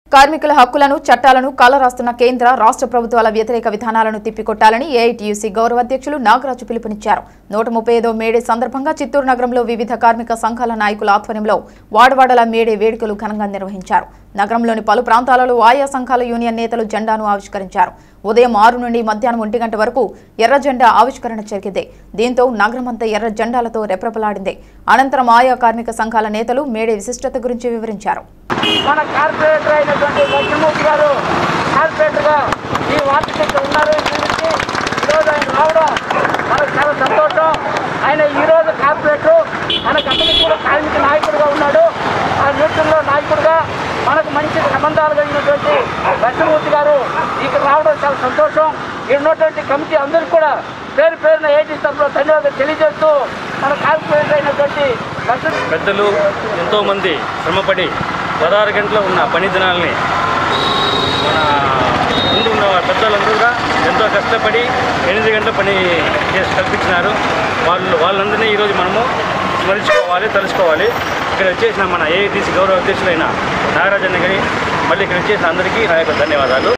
కార్మికుల హక్కులను చట్టాలను కాలరాస్తున్న కేంద్ర రాష్ట్ర ప్రభుత్వాల వ్యతిరేక విధానాలను తిప్పికొట్టాలని ఏఐటీయూసీ గౌరవ అధ్యక్షులు నాగరాజు పిలుపునిచ్చారు నూట ముప్పై ఐదో మేడే సందర్భంగా చిత్తూరు నగరంలో వివిధ కార్మిక సంఘాల నాయకుల ఆధ్వర్యంలో వాడవాడల మేడే వేడుకలు ఘనంగా నిర్వహించారు నగరంలోని పలు ప్రాంతాలలో ఆయా సంఘాల యూనియన్ నేతలు జెండాను ఆవిష్కరించారు ఉదయం ఆరు నుండి మధ్యాహ్నం ఒంటి గంట వరకు ఎర్ర జెండా ఆవిష్కరణ జరిగింది దీంతో నగరమంతా ఎర్ర జెండాలతో రెప్రపలాడింది అనంతరం ఆయా కార్మిక సంఘాల నేతలు మేడే విశిష్టత గురించి వివరించారు మన కార్పొరేటర్ అయినటువంటి లక్ష్మీమూర్తి గారు కార్పొరేటర్గా ఈ వార్డుకి ఇక్కడ ఉన్నారు ఈ గురించి ఈరోజు ఆయన రావడం మనకు చాలా సంతోషం ఆయన ఈరోజు కార్పొరేటర్ మనకు అతనికి కూడా కార్మిక నాయకుడిగా ఉన్నాడు ఆ యూత్లో నాయకుడిగా మనకు మంచి సంబంధాలు కలిగినటువంటి లక్ష్మీమూర్తి గారు ఇక్కడ రావడం చాలా సంతోషం ఇక్కడ ఉన్నటువంటి కమిటీ అందరికీ కూడా పేరు పేరున ఏటీ తరఫున ధన్యవాదాలు తెలియజేస్తూ మన కార్పొరేటర్ అయినటువంటి లక్ష్మీ పెద్దలు ఎంతోమంది శ్రమపడి పదహారు గంటలు ఉన్న పని దినాల్ని మన ముందు ఉన్న పెద్దలందరూ కూడా ఎంతో కష్టపడి ఎనిమిది గంటల పని చేసి కల్పించినారు వాళ్ళు వాళ్ళందరినీ ఈరోజు మనము స్మరించుకోవాలి తలుచుకోవాలి ఇక్కడ వచ్చేసిన మన ఏఐటీసీ గౌరవ అధ్యక్షులైన నాగరాజన్న గారి మళ్ళీ ఇక్కడ వచ్చేసిన అందరికీ నా యొక్క ధన్యవాదాలు